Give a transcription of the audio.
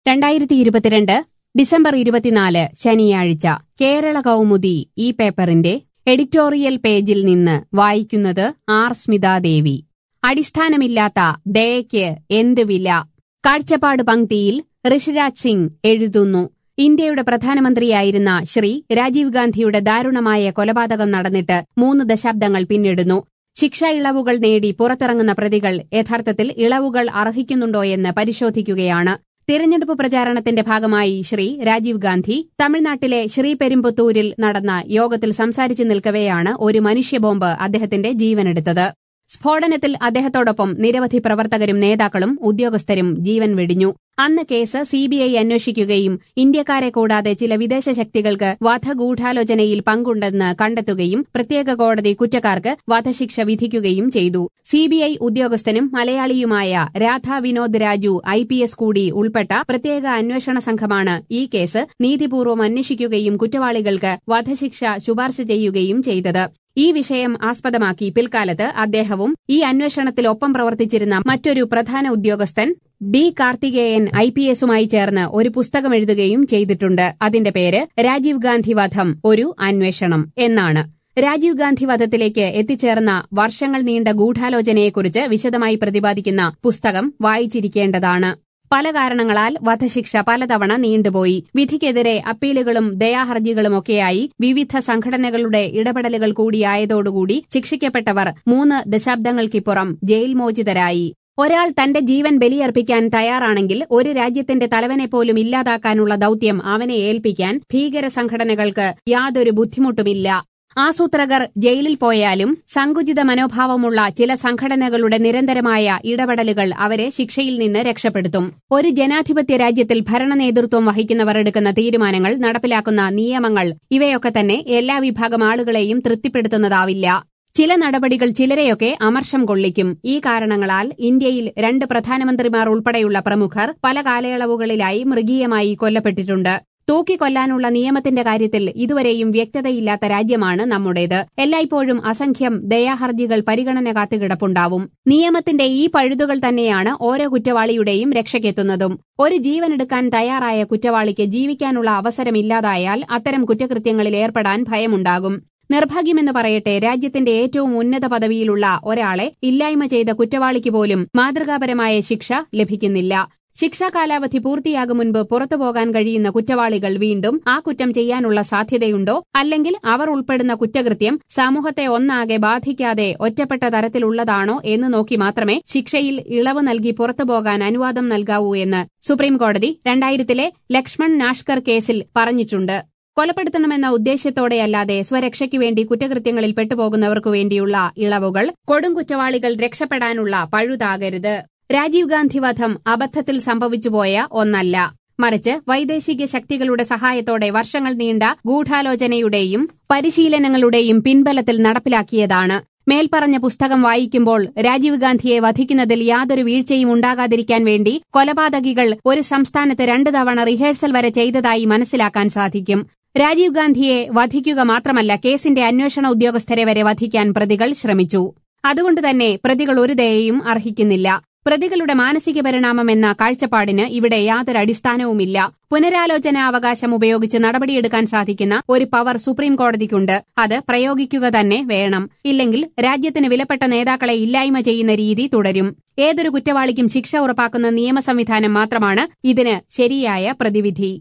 രണ്ടായിരത്തി ഇരുപത്തിരണ്ട് ഡിസംബർ ഇരുപത്തിനാല് ശനിയാഴ്ച കേരള കൗമുദി ഈ പേപ്പറിന്റെ എഡിറ്റോറിയൽ പേജിൽ നിന്ന് വായിക്കുന്നത് ആർ സ്മിതാദേവി അടിസ്ഥാനമില്ലാത്ത ദയയ്ക്ക് എന്ത് വില കാഴ്ചപ്പാട് പങ്ക്തിയിൽ ഋഷിരാജ് സിംഗ് എഴുതുന്നു ഇന്ത്യയുടെ പ്രധാനമന്ത്രിയായിരുന്ന ശ്രീ രാജീവ് ഗാന്ധിയുടെ ദാരുണമായ കൊലപാതകം നടന്നിട്ട് മൂന്ന് ദശാബ്ദങ്ങൾ പിന്നിടുന്നു ശിക്ഷാ ഇളവുകൾ നേടി പുറത്തിറങ്ങുന്ന പ്രതികൾ യഥാർത്ഥത്തിൽ ഇളവുകൾ അർഹിക്കുന്നുണ്ടോയെന്ന് പരിശോധിക്കുകയാണ് തിരഞ്ഞെടുപ്പ് പ്രചാരണത്തിന്റെ ഭാഗമായി ശ്രീ രാജീവ് ഗാന്ധി തമിഴ്നാട്ടിലെ ശ്രീപെരുമ്പത്തൂരിൽ നടന്ന യോഗത്തിൽ സംസാരിച്ചു നിൽക്കവെയാണ് ഒരു മനുഷ്യബോംബ് അദ്ദേഹത്തിന്റെ ജീവനെടുത്തത് സ്ഫോടനത്തിൽ അദ്ദേഹത്തോടൊപ്പം നിരവധി പ്രവർത്തകരും നേതാക്കളും ഉദ്യോഗസ്ഥരും ജീവൻ വെടിഞ്ഞു അന്ന് കേസ് സിബിഐ അന്വേഷിക്കുകയും ഇന്ത്യക്കാരെ കൂടാതെ ചില വിദേശ ശക്തികൾക്ക് വധഗൂഢാലോചനയിൽ പങ്കുണ്ടെന്ന് കണ്ടെത്തുകയും പ്രത്യേക കോടതി കുറ്റക്കാർക്ക് വധശിക്ഷ വിധിക്കുകയും ചെയ്തു സിബിഐ ഉദ്യോഗസ്ഥനും മലയാളിയുമായ Radha Vinod Raju I P S കൂടി ഉൾപ്പെട്ട പ്രത്യേക അന്വേഷണ സംഘമാണ് ഈ കേസ് നീതിപൂർവ്വം അന്വേഷിക്കുകയും കുറ്റവാളികൾക്ക് വധശിക്ഷ ശുപാർശ ചെയ്യുകയും ചെയ്തത് ഈ വിഷയം ആസ്പദമാക്കി പിൽക്കാലത്ത് അദ്ദേഹവും ഈ അന്വേഷണത്തിൽ ഒപ്പം പ്രവർത്തിച്ചിരുന്ന മറ്റൊരു പ്രധാന ഉദ്യോഗസ്ഥൻ ഡി കാർത്തികേയൻ ഐ പി എസുമായി ചേർന്ന് ഒരു പുസ്തകം എഴുതുകയും ചെയ്തിട്ടുണ്ട് അതിന്റെ പേര് രാജീവ് ഗാന്ധി വധം ഒരു അന്വേഷണം എന്നാണ് രാജീവ് ഗാന്ധി വധത്തിലേക്ക് എത്തിച്ചേർന്ന വർഷങ്ങൾ നീണ്ട ഗൂഢാലോചനയെക്കുറിച്ച് വിശദമായി പ്രതിപാദിക്കുന്ന പുസ്തകം വായിച്ചിരിക്കേണ്ടതാണ് പല കാരണങ്ങളാൽ വധശിക്ഷ പലതവണ നീണ്ടുപോയി വിധിക്കെതിരെ അപ്പീലുകളും ദയാഹർജികളുമൊക്കെയായി വിവിധ സംഘടനകളുടെ ഇടപെടലുകൾ കൂടിയായതോടുകൂടി ശിക്ഷിക്കപ്പെട്ടവർ മൂന്ന് ദശാബ്ദങ്ങൾക്കിപ്പുറം ജയിൽ മോചിതരായി ഒരാൾ തന്റെ ജീവൻ ബലിയർപ്പിക്കാൻ തയ്യാറാണെങ്കിൽ ഒരു രാജ്യത്തിന്റെ തലവനെ പോലും ഇല്ലാതാക്കാനുള്ള ദൌത്യം അവനെ ഏൽപ്പിക്കാൻ ഭീകര സംഘടനകൾക്ക് യാതൊരു ബുദ്ധിമുട്ടുമില്ല ആസൂത്രകർ ജയിലിൽ പോയാലും സങ്കുചിത മനോഭാവമുള്ള ചില സംഘടനകളുടെ നിരന്തരമായ ഇടപെടലുകൾ അവരെ ശിക്ഷയിൽ നിന്ന് രക്ഷപ്പെടുത്തും ഒരു ജനാധിപത്യ രാജ്യത്തിൽ ഭരണ നേതൃത്വം വഹിക്കുന്നവർ എടുക്കുന്ന തീരുമാനങ്ങൾ നടപ്പിലാക്കുന്ന നിയമങ്ങൾ ഇവയൊക്കെ തന്നെ എല്ലാ വിഭാഗം ആളുകളെയും തൃപ്തിപ്പെടുത്തുന്നതാവില്ല ചില നടപടികൾ ചിലരെയൊക്കെ അമർഷം കൊള്ളിക്കും ഈ കാരണങ്ങളാൽ ഇന്ത്യയിൽ രണ്ട് പ്രധാനമന്ത്രിമാർ ഉൾപ്പെടെയുള്ള പ്രമുഖർ പല കാലയളവുകളിലായി മൃഗീയമായി കൊല്ലപ്പെട്ടിട്ടുണ്ട് തൂക്കിക്കൊല്ലാനുള്ള നിയമത്തിന്റെ കാര്യത്തിൽ ഇതുവരെയും വ്യക്തതയില്ലാത്ത രാജ്യമാണ് നമ്മുടേത് എല്ലായ്പ്പോഴും അസംഖ്യം ദയാഹർജികൾ പരിഗണന കാത്തുകിടപ്പുണ്ടാവും നിയമത്തിന്റെ ഈ പഴുതുകൾ തന്നെയാണ് ഓരോ കുറ്റവാളിയുടെയും രക്ഷയ്ക്കെത്തുന്നതും ഒരു ജീവനെടുക്കാൻ തയ്യാറായ കുറ്റവാളിക്ക് ജീവിക്കാനുള്ള അവസരമില്ലാതായാൽ അത്തരം കുറ്റകൃത്യങ്ങളിൽ ഏർപ്പെടാൻ ഭയമുണ്ടാകും നിർഭാഗ്യമെന്ന് പറയട്ടെ രാജ്യത്തിന്റെ ഏറ്റവും ഉന്നത പദവിയിലുള്ള ഒരാളെ ഇല്ലായ്മ ചെയ്ത കുറ്റവാളിക്ക് പോലും മാതൃകാപരമായ ശിക്ഷ ലഭിക്കുന്നില്ല ശിക്ഷാ കാലാവധി പൂർത്തിയാകും മുൻപ് പുറത്തുപോകാൻ കഴിയുന്ന കുറ്റവാളികൾ വീണ്ടും ആ കുറ്റം ചെയ്യാനുള്ള സാധ്യതയുണ്ടോ അല്ലെങ്കിൽ അവർ ഉൾപ്പെടുന്ന കുറ്റകൃത്യം സമൂഹത്തെ ഒന്നാകെ ബാധിക്കാതെ ഒറ്റപ്പെട്ട തരത്തിലുള്ളതാണോ എന്ന് നോക്കി മാത്രമേ ശിക്ഷയിൽ ഇളവ് നൽകി പുറത്തുപോകാൻ അനുവാദം നൽകാവൂ എന്ന് സുപ്രീംകോടതി രണ്ടായിരത്തിലെ ലക്ഷ്മൺ നാഷ്കർ കേസിൽ പറഞ്ഞിട്ടുണ്ട് കൊലപ്പെടുത്തണമെന്ന ഉദ്ദേശ്യത്തോടെയല്ലാതെ സ്വരക്ഷയ്ക്കു വേണ്ടി കുറ്റകൃത്യങ്ങളിൽ പെട്ടുപോകുന്നവർക്കു വേണ്ടിയുള്ള ഇളവുകൾ കൊടും കുറ്റവാളികൾ രക്ഷപ്പെടാനുള്ള പഴുതാകരുത് രാജീവ് ഗാന്ധി വധം അബദ്ധത്തിൽ സംഭവിച്ചുപോയ ഒന്നല്ല മറിച്ച് വൈദേശിക ശക്തികളുടെ സഹായത്തോടെ വർഷങ്ങൾ നീണ്ട ഗൂഢാലോചനയുടെയും പരിശീലനങ്ങളുടെയും പിൻബലത്തിൽ നടപ്പിലാക്കിയതാണ് മേൽപ്പറഞ്ഞ പുസ്തകം വായിക്കുമ്പോൾ രാജീവ് ഗാന്ധിയെ വധിക്കുന്നതിൽ യാതൊരു വീഴ്ചയും ഉണ്ടാകാതിരിക്കാൻ വേണ്ടി കൊലപാതകികൾ ഒരു സംസ്ഥാനത്ത് രണ്ടു തവണ റിഹേഴ്സൽ വരെ ചെയ്തതായി മനസ്സിലാക്കാൻ സാധിക്കും രാജീവ് ഗാന്ധിയെ വധിക്കുക മാത്രമല്ല കേസിന്റെ അന്വേഷണ ഉദ്യോഗസ്ഥരെ വരെ വധിക്കാൻ പ്രതികൾ ശ്രമിച്ചു അതുകൊണ്ടുതന്നെ പ്രതികൾ ഒരു ദയയും അർഹിക്കുന്നില്ല പ്രതികളുടെ മാനസിക പരിണാമം എന്ന കാഴ്ചപ്പാടിന് ഇവിടെ യാതൊരു അടിസ്ഥാനവുമില്ല പുനരാലോചനാവകാശം ഉപയോഗിച്ച് നടപടിയെടുക്കാൻ സാധിക്കുന്ന ഒരു പവർ സുപ്രീം കോടതിക്കുണ്ട് അത് പ്രയോഗിക്കുക തന്നെ വേണം ഇല്ലെങ്കിൽ രാജ്യത്തിന് വിലപ്പെട്ട നേതാക്കളെ ഇല്ലായ്മ ചെയ്യുന്ന രീതി തുടരും ഏതൊരു കുറ്റവാളിക്കും ശിക്ഷ ഉറപ്പാക്കുന്ന നിയമ സംവിധാനം മാത്രമാണ് ഇതിന് ശരിയായ പ്രതിവിധി